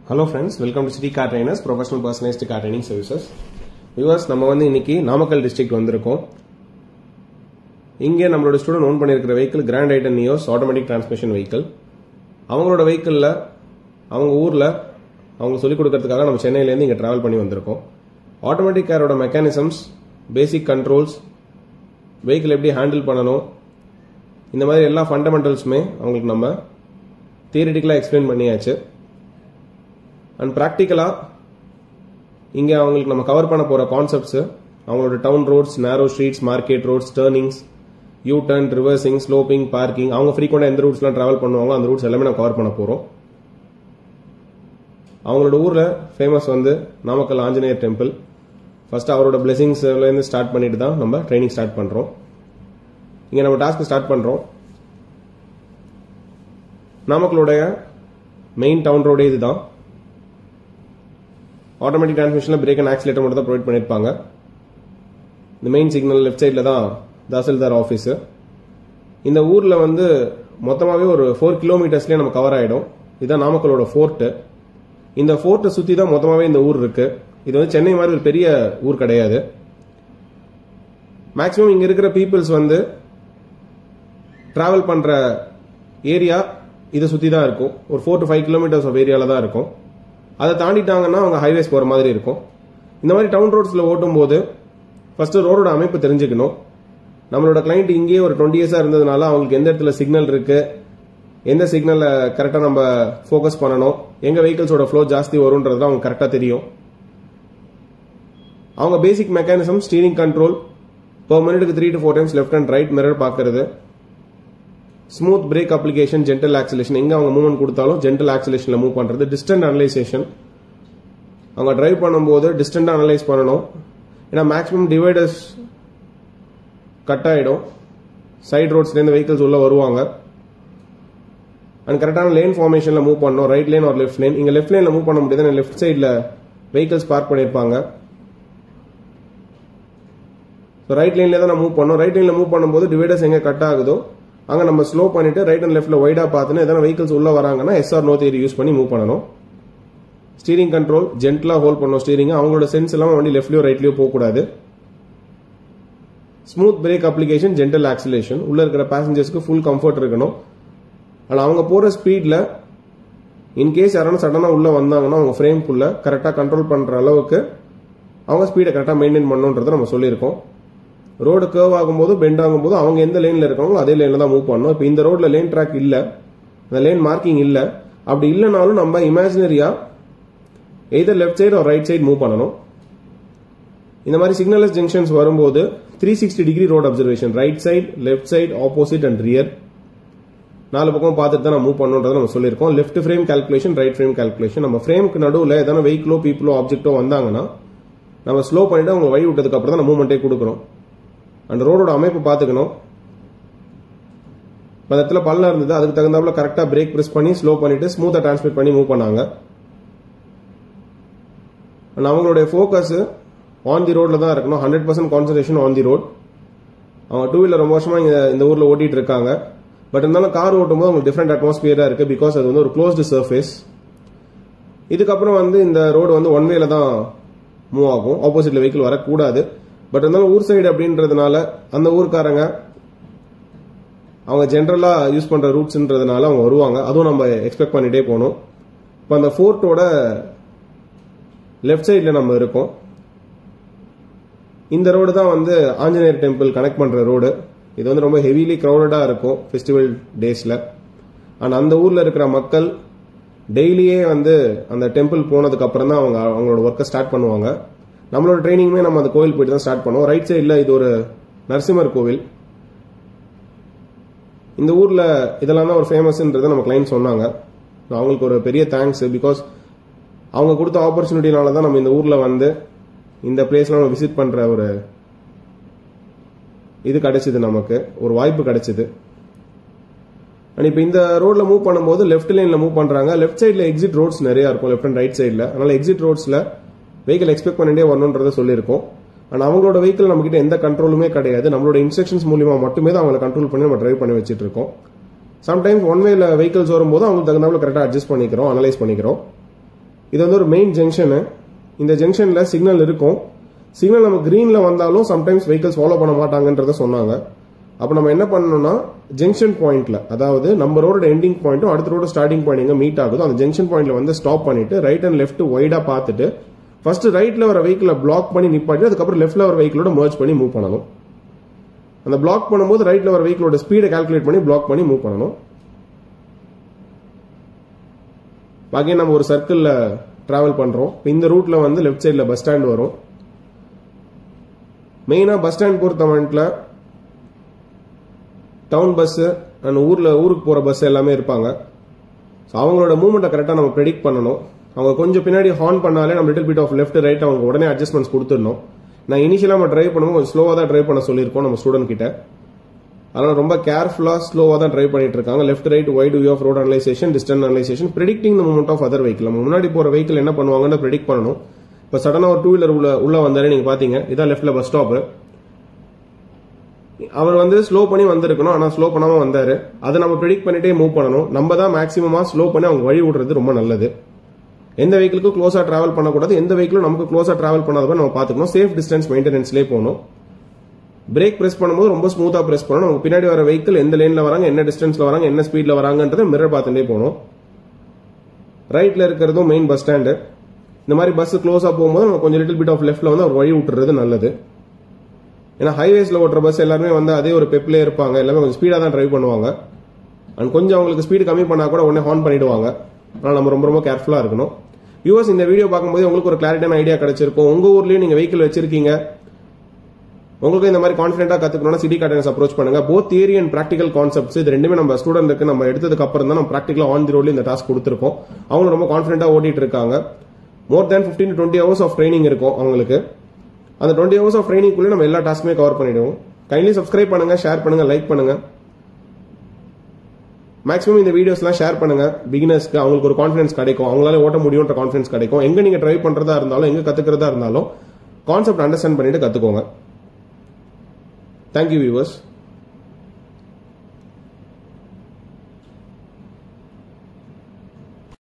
hello friends welcome to city car trainers professional personalised car training services viewers நம்ம வந்து இன்னைக்கு Namakkal district வந்திருக்கோம் இங்கே நம்மளோட ஸ்டூடெண்ட் ஓன் பண்ணியிருக்கிற vehicle Grand i ten Nios automatic transmission vehicle அவங்களோட வெஹிக்கிளில் அவங்க ஊரில் அவங்க சொல்லிக் கொடுக்கறதுக்காக நம்ம சென்னையிலேருந்து இங்கே ட்ராவல் பண்ணி வந்திருக்கோம் ஆட்டோமேட்டிக் காரோட மெக்கானிசம்ஸ் பேசிக் கண்ட்ரோல்ஸ் வெஹிக்கிள் எப்படி ஹேண்டில் பண்ணணும் இந்த மாதிரி எல்லா ஃபண்டமெண்டல்ஸுமே அவங்களுக்கு நம்ம தியரிட்டிக்கலாக எக்ஸ்பிளைன் பண்ணியாச்சு அண்ட் ப்ராக்டிக்கலாக இங்கே அவங்களுக்கு நம்ம கவர் பண்ண போகிற கான்செப்ட்ஸு அவங்களோட town roads narrow streets market roads turnings U turn reversing sloping parking அவங்க ஃப்ரீக்வெண்டாக எந்த ரூட்ஸ்லாம் ட்ராவல் பண்ணுவாங்களோ அந்த ரூட்ஸ் எல்லாமே நம்ம கவர் பண்ண போகிறோம் அவங்களோட ஊரில் ஃபேமஸ் வந்து நாமக்கல் ஆஞ்சநேயர் டெம்பிள் ஃபர்ஸ்ட் அவரோட பிளெஸிங்ஸ்லேருந்து ஸ்டார்ட் பண்ணிட்டு தான் நம்ம ட்ரைனிங் ஸ்டார்ட் பண்ணுறோம் இங்கே நம்ம டாஸ்க்கு ஸ்டார்ட் பண்ணுறோம் நாமக்கலுடைய மெயின் டவுன் ரோடே இதுதான் ஆட்டோமேட்டிக் டிரான்ஸ்மிஷனில் பிரேக் அண்ட் ஆக்சிலேட்டர் மட்டும் தான் ப்ரொவைட் பண்ணியிருப்பாங்க இந்த மெயின் சிக்னல் லெஃப்ட் சைடில் தான் தாசில்தார் ஆஃபீஸு இந்த ஊரில் வந்து மொத்தமாகவே ஒரு ஃபோர் கிலோமீட்டர்ஸ்லேயே நம்ம கவர் ஆகிடும் இதுதான் நாமக்கலோட ஃபோர்ட்டு இந்த ஃபோர்ட்டை சுற்றி தான் மொத்தமாகவே இந்த ஊர் இருக்கு இது வந்து சென்னை மாதிரி ஒரு பெரிய ஊர் கிடையாது மேக்ஸிமம் இங்கே இருக்கிற பீப்புள்ஸ் வந்து ட்ராவல் பண்ணுற ஏரியா இதை சுற்றி தான் இருக்கும் ஒரு four to five kilometres of ஏரியாவில் தான் இருக்கும் அதை தாண்டிட்டாங்கன்னா அவங்க ஹைவேஸ் போகிற மாதிரி இருக்கும் இந்த மாதிரி டவுன் ரோட்ஸில் ஓட்டும் போது ஃபர்ஸ்ட் ரோடோட அமைப்பு தெரிஞ்சுக்கணும் நம்மளோட கிளைண்ட் இங்கேயே ஒரு டுவெண்ட்டி இயர்ஸாக இருந்ததுனால அவங்களுக்கு எந்த இடத்துல சிக்னல் இருக்கு எந்த சிக்னலை கரெக்டாக நம்ம ஃபோக்கஸ் பண்ணணும் எங்க வெஹிக்கிள்ஸோட ஃப்ளோ ஜாஸ்தி வரும்ன்றது அவங்க கரெக்டாக தெரியும் அவங்க basic mechanism steering control per மினிட்டுக்கு three to four times left and right mirror பார்க்கறது smooth brake application gentle acceleration எங்க அவங்க மூவ்மெண்ட் கொடுத்தாலும் ஜென்டல் ஆக்சிலேஷன்ல மூவ் பண்றது டிஸ்டன்ட் அனலைசேஷன் அவங்க டிரைவ் பண்ணும்போது டிஸ்டன்ட் அனலைஸ் பண்ணணும் ஏன்னா மேக்ஸிமம் டிவைடர்ஸ் கட் ஆயிடும் சைட் ரோட்ஸ்லேருந்து வெஹிக்கிள்ஸ் உள்ள வருவாங்க அண்ட் கரெக்டான லேன் ஃபார்மேஷன்ல மூவ் பண்ணணும் ரைட் லேன் ஒரு லெஃப்ட் லேன் இங்க லெஃப்ட் லேன்ல மூவ் பண்ண முடியாது லெஃப்ட் சைட்ல வெஹிக்கிள்ஸ் பார்க் பண்ணிருப்பாங்க ரைட் லைன்ல தான் மூவ் பண்ணோம் ரைட் லைன்ல மூவ் பண்ணும்போது டிவைடர்ஸ் எங்க கட் ஆகுதோ அங்க நம்ம ஸ்லோ பண்ணிட்டு ரைட் அண்ட் லெஃப்ட்ல வைடா பார்த்துன்னு எதனா வெஹிக்கிள்ஸ் உள்ள வராங்கன்னா எஸ்ஆர் நோ தேரி யூஸ் பண்ணி மூவ் பண்ணணும் ஸ்டீரிங் கண்ட்ரோல் ஜென்டலா ஹோல்ட் பண்ணும் ஸ்டீரிங் அவங்களோட சென்ஸ் எல்லாம் வண்டி லெஃப்ட்லயோ ரைட்லயோ போகக்கூடாது smooth brake application gentle acceleration உள்ள இருக்கிற பேசஞ்சர்ஸ்க்கு ஃபுல் கம்ஃபர்ட் இருக்கணும் ஆனால் அவங்க போற ஸ்பீட்ல இன்கேஸ் யாரும் சடனா உள்ள வந்தாங்கன்னா அவங்க ஃப்ரேம்குள்ள கரெக்டா கண்ட்ரோல் பண்ற அளவுக்கு அவங்க ஸ்பீடை கரெக்டாக மெயின்டைன் பண்ணுன்றதை நம்ம சொல்லியிருக்கோம் ரோடு கர்வ் ஆகும்போது பெண்ட் ஆகும்போது அவங்க எந்த லேன்ல இருக்காங்களோ அதே லேன்ல தான் மூவ் பண்ணணும் இப்போ இந்த ரோட்ல லேன் ட்ராக் இல்ல இந்த லேன் மார்க்கிங் இல்ல அப்படி இல்லைனாலும் நம்ம இமேஜினரியா எய்தர் லெஃப்ட் சைடு ஒரு ரைட் சைடு மூவ் பண்ணணும் இந்த மாதிரி சிக்னலஸ் ஜங்ஷன்ஸ் வரும்போது three sixty degree road observation right side left side opposite and rear நாலு பக்கம் பார்த்துட்டு தான் நம்ம மூவ் பண்ணுன்றதை நம்ம சொல்லியிருக்கோம் left frame calculation right frame calculation நம்ம ஃப்ரேமுக்கு நடுவில் எதனா வெஹிக்கிளோ பீப்புளோ ஆப்ஜெக்டோ வந்தாங்கன்னா நம்ம ஸ்லோ பண்ணிட்டு அவங்க வழி விட்டதுக்கு அப்புறம் தான் நம்ம மூவ்மெண்ட்டே கொடுக்கணும் அந்த ரோடோட அமைப்பு பார்த்துக்கணும் அந்த இடத்துல பள்ளம் இருந்தது அதுக்கு தகுந்தாப்புல கரெக்டாக பிரேக் ப்ரெஸ் பண்ணி ஸ்லோ பண்ணிட்டு ஸ்மூத்தாக டிரான்ஸ்மிட் பண்ணி மூவ் பண்ணாங்க அண்ட் அவங்களுடைய ஃபோக்கஸ் ஆன் தி ரோட்ல தான் இருக்கணும் hundred percent concentration on the road அவங்க டூ வீலர் ரொம்ப வருஷமா இங்க இந்த ஊர்ல ஓட்டிட்டு இருக்காங்க பட் இருந்தாலும் கார் ஓட்டும் போது அவங்களுக்கு டிஃப்ரெண்ட் அட்மாஸ்பியரா இருக்கு பிகாஸ் அது வந்து ஒரு க்ளோஸ்டு சர்ஃபேஸ் இதுக்கப்புறம் வந்து இந்த ரோடு வந்து ஒன் வேல தான் மூவ் ஆகும் ஆப்போசிட்ல வெஹிக்கிள் வரக்கூடாது பட் இருந்தாலும் ஊர் சைடு அப்படின்றதுனால அந்த ஊர்க்காரங்க அவங்க ஜென்ரலா யூஸ் பண்ற ரூட்ஸ்ன்றதுனால அவங்க வருவாங்க அதுவும் நம்ம எக்ஸ்பெக்ட் பண்ணிட்டே போகணும் இப்போ அந்த ஃபோர்ட்டோட லெஃப்ட் சைடில் நம்ம இருக்கோம் இந்த ரோடு தான் வந்து ஆஞ்சநேயர் டெம்பிள் கனெக்ட் பண்ற ரோடு இது வந்து ரொம்ப ஹெவிலி க்ரௌடடா இருக்கும் ஃபெஸ்டிவல் டேஸ்ல அண்ட் அந்த ஊர்ல இருக்கிற மக்கள் டெய்லியே வந்து அந்த டெம்பிள் போனதுக்கு அப்புறம் தான் அவங்க அவங்களோட ஒர்க்கை ஸ்டார்ட் பண்ணுவாங்க நம்மளோட ட்ரைனிங்குமே நம்ம அந்த கோவில் போயிட்டு தான் ஸ்டார்ட் பண்ணுவோம் ரைட் சைடில் இது ஒரு நரசிம்மர் கோவில் இந்த ஊரில் இதெல்லாம் தான் ஒரு ஃபேமஸ்ன்றதை நம்ம கிளைண்ட் சொன்னாங்க அவங்களுக்கு ஒரு பெரிய தேங்க்ஸ் பிகாஸ் அவங்க கொடுத்த ஆப்பர்ச்சுனிட்டினால தான் நம்ம இந்த ஊரில் வந்து இந்த பிளேஸ்லாம் நம்ம விசிட் பண்ணுற ஒரு இது கிடைச்சிது நமக்கு ஒரு வாய்ப்பு கிடைச்சிது அண்ட் இப்போ இந்த ரோட்ல மூவ் பண்ணும்போது லெஃப்ட் லைன்ல மூவ் பண்றாங்க லெஃப்ட் சைட்ல எக்ஸிட் ரோட்ஸ் நிறைய இருக்கும் லெஃப்ட் அண்ட் ரைட் சைட்ல அதனால எக்ஸிட் ரோட்ஸ்ல வெஹிக்கிள் எக்ஸ்பெக்ட் பண்ணிட்டே வரணுன்றத சொல்லியிருக்கோம் அண்ட் அவங்களோட வெஹிக்கிள் நம்ம கிட்ட எந்த கண்ட்ரோலுமே கிடையாது நம்மளோட இன்ஸ்ட்ரக்ஷன்ஸ் மூலியமா மட்டுமே தான் அவங்களை கண்ட்ரோல் பண்ணி நம்ம டிரைவ் பண்ணி வச்சிட்டு இருக்கோம் சம்டைம்ஸ் ஒன் வேல வெஹிக்கிள்ஸ் வரும்போது அவங்களுக்கு தகுந்தாப்புல கரெக்டாக அட்ஜஸ்ட் பண்ணிக்கிறோம் அனலைஸ் பண்ணிக்கிறோம் இது வந்து ஒரு மெயின் ஜங்ஷனு இந்த ஜங்ஷன்ல சிக்னல் இருக்கும் சிக்னல் நம்ம கிரீன்ல வந்தாலும் சம்டைம்ஸ் வெஹிக்கல்ஸ் ஃபாலோ பண்ண மாட்டாங்கன்றத சொன்னாங்க அப்போ நம்ம என்ன பண்ணணும்னா ஜங்ஷன் பாயிண்ட்ல அதாவது நம்ம ரோட எண்டிங் பாயிண்ட்டும் அடுத்த ரோட ஸ்டார்டிங் பாயிண்ட் எங்க மீட் ஆகுதோ அந்த ஜங்ஷன் பாயிண்ட்ல வந்து ஸ்டாப் பண்ணிட்டு ரைட் அண்ட் லெஃப்ட் ஒய்டா பார்த்துட்டு ஃபர்ஸ்ட் ரைட்ல வர வெஹிக்கிளை பிளாக் பண்ணி நிப்பாட்டி அதுக்கப்புறம் லெஃப்ட்ல வர வெஹிக்கிளோட மர்ஜ் பண்ணி மூவ் பண்ணணும் அந்த பிளாக் பண்ணும்போது ரைட்ல வர வெஹிக்கிளோட ஸ்பீடை கால்குலேட் பண்ணி பிளாக் பண்ணி மூவ் பண்ணணும் பாக்கி நம்ம ஒரு சர்க்கிள்ல டிராவல் பண்றோம் இப்ப இந்த ரூட்ல வந்து லெஃப்ட் சைட்ல பஸ் ஸ்டாண்ட் வரும் மெயினா பஸ் ஸ்டாண்ட் பொறுத்தவன்ட்ல டவுன் பஸ் அண்ட் ஊர்ல ஊருக்கு போற பஸ் எல்லாமே இருப்பாங்க ஸோ அவங்களோட மூவ்மெண்ட்டை கரெக்டாக நம்ம ப்ரெடிக்ட் பண்ணணும் அவங்க கொஞ்சம் பின்னாடி ஹார்ன் பண்ணாலே நம்ம little bit of left right அவங்க உடனே அட்ஜஸ்ட்மெண்ட்ஸ் கொடுத்துடணும் நான் இனிஷியலாக நம்ம ட்ரைவ் பண்ணும்போது கொஞ்சம் ஸ்லோவாக தான் ட்ரைவ் பண்ண சொல்லியிருக்கோம் நம்ம ஸ்டூடெண்ட் கிட்ட அதனால ரொம்ப கேர்ஃபுல்லாக ஸ்லோவாக தான் ட்ரைவ் பண்ணிட்டு இருக்காங்க left right wide view of road analysation distance analysation predicting the movement of other vehicle நம்ம முன்னாடி போகிற வெஹிக்கிள் என்ன பண்ணுவாங்கன்னு ப்ரெடிக்ட் பண்ணணும் இப்போ சடனாக ஒரு டூ வீலர் உள்ள உள்ள வந்தாலே நீங்கள் பார்த்தீங்க இதான் லெஃப்ட்ல பஸ் ஸ்டாப்பு அவர் வந்து ஸ்லோ பண்ணி வந்திருக்கணும் ஆனால் ஸ்லோ பண்ணாம வந்தாரு அதை நம்ம ப்ரெடிக்ட் பண்ணிட்டே மூவ் பண்ணணும் நம்ம தான் மேக்ஸிமமா ஸ்லோ பண்ணி அவங்க வழி விடுறது ரொம்ப நல்லது எந்த வெஹிக்கிளுக்கும் க்ளோஸா டிராவல் பண்ணக்கூடாது எந்த வெஹிக்கிளும் நமக்கு க்ளோஸா டிராவல் பண்ணாத மாதிரி நம்ம பார்த்துக்கணும் சேஃப் டிஸ்டன்ஸ் மெயின்டெனன்ஸ்லேயே போகணும் பிரேக் பிரஸ் பண்ணும்போது ரொம்ப ஸ்மூத்தா பிரஸ் பண்ணணும் நமக்கு பின்னாடி வர வெஹிக்கிள் எந்த லேன்ல வராங்க என்ன டிஸ்டன்ஸ்ல வராங்க என்ன ஸ்பீட்ல வராங்கன்றதை மிரர் பார்த்துட்டே போகணும் ரைட்ல இருக்கிறதும் மெயின் பஸ் ஸ்டாண்டு இந்த மாதிரி பஸ் க்ளோஸா போகும்போது நம்ம கொஞ்சம் லிட்டில் பிட் ஆஃப் லெஃப்ட்ல வந்து அவர் வழி விட்டுறது நல்லது ஏன்னா ஹைவேஸ்ல ஓட்டுற பஸ் எல்லாருமே வந்து அதே ஒரு பெப்லே இருப்பாங்க எல்லாமே கொஞ்சம் ஸ்பீடா தான் டிரைவ் பண்ணுவாங்க அண்ட் கொஞ்சம் அவங்களுக்கு ஸ்பீடு கம்மி பண்ணா கூட உடனே ஹார்ன் பண்ணிடுவாங்க அதனால நம்ம ரொம்ப ரொம்ப கேர்ஃபுல்லா இருக்கணும் யூஎஸ் இந்த வீடியோ பார்க்கும்போது உங்களுக்கு ஒரு கிளாரிட்டியான ஐடியா கிடைச்சிருக்கும் உங்க ஊர்லயும் நீங்க வெஹிக்கிள் வச்சிருக்கீங்க உங்களுக்கு இந்த மாதிரி கான்ஃபிடென்ட்டா கத்துக்கணும்னா சிட்டி கார்டன்ஸ் அப்ரோச் பண்ணுங்க both theory and practical concepts இது ரெண்டுமே நம்ம ஸ்டூடெண்ட்டுக்கு நம்ம எடுத்ததுக்கு அப்புறம் தான் நம்ம ப்ராக்டிகலா ஆன் தி ரோட்ல இந்த டாஸ்க் கொடுத்துருக்கோம் அவங்க ரொம்ப கான்ஃபிடென்ட்டா ஓட்டிட்டு இருக்காங்க more than fifteen to twenty hours of training இருக்கும் அவங்களுக்கு அந்த டுவெண்ட்டி ஹவர்ஸ் ஆஃப் ட்ரைனிங்குள்ளே நம்ம எல்லா டாஸ்க்குமே கவர் பண்ணிடுவோம் கைண்ட்லி சப்ஸ்கிரைப் பண்ணுங்க ஷேர் பண்ணுங்க லைக் பண்ணுங்க மேக்ஸிமம் இந்த வீடியோஸ்லாம் ஷேர் பண்ணுங்க பிகினர்ஸ்க்கு அவங்களுக்கு ஒரு கான்ஃபிடன்ஸ் கிடைக்கும் அவங்களால ஓட்ட முடியும்ன்ற கான்ஃபிடன்ஸ் கிடைக்கும் எங்க நீங்க ட்ரை பண்றதா இருந்தாலும் எங்க கத்துக்கிறதா இருந்தாலும் கான்செப்ட் அண்டர்ஸ்டாண்ட் பண்ணிட்டு கத்துக்கோங்க தேங்க்யூ வியூவர்ஸ்